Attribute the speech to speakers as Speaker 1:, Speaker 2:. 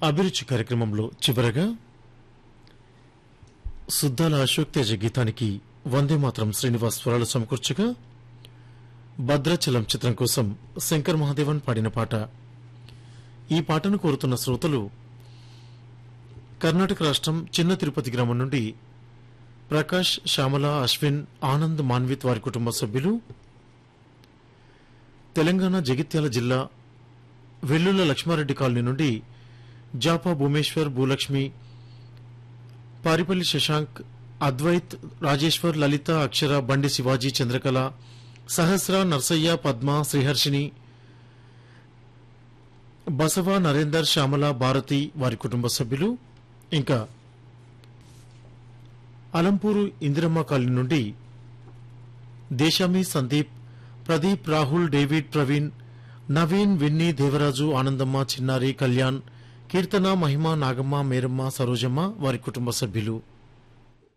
Speaker 1: అభిరుచి కార్యక్రమంలో చివరగా సుద్దాల అశోక్ తేజ గీతానికి వందే మాత్రం శ్రీనివాస్ స్వరాలు సమకూర్చగా భద్రాచలం చిత్రం కోసం శంకర్ మహాదేవన్ పాడిన పాట ఈ పాటను కోరుతున్న శ్రోతలు కర్ణాటక రాష్ట్రం చిన్న తిరుపతి గ్రామం నుండి ప్రకాష్ శ్యామల అశ్విన్ ఆనంద్ మాన్విత్ వారి కుటుంబ సభ్యులు తెలంగాణ జగిత్యాల జిల్లా వెల్లుల లక్ష్మారెడ్డి కాలనీ నుండి జాపా భూమేశ్వర్ భూలక్ష్మి పారిపల్లి శశాంక్ అద్వైత్ రాజేశ్వర్ లలిత అక్షర బండి శివాజీ చంద్రకళ సహస్ర నర్సయ్య పద్మ శ్రీహర్షిని బసవ నరేందర్ శ్యామల భారతి వారి కుటుంబ సభ్యులు ఇంకా అలంపూరు ఇందిరమ్మ కాలనీ నుండి దేశామి సందీప్ ప్రదీప్ రాహుల్ డేవిడ్ ప్రవీణ్ నవీన్ విన్నీ దేవరాజు ఆనందమ్మ చిన్నారి కళ్యాణ్ కీర్తన మహిమ నాగమ్మ మేరమ్మ సరోజమ్మ వారి కుటుంబ సభ్యులు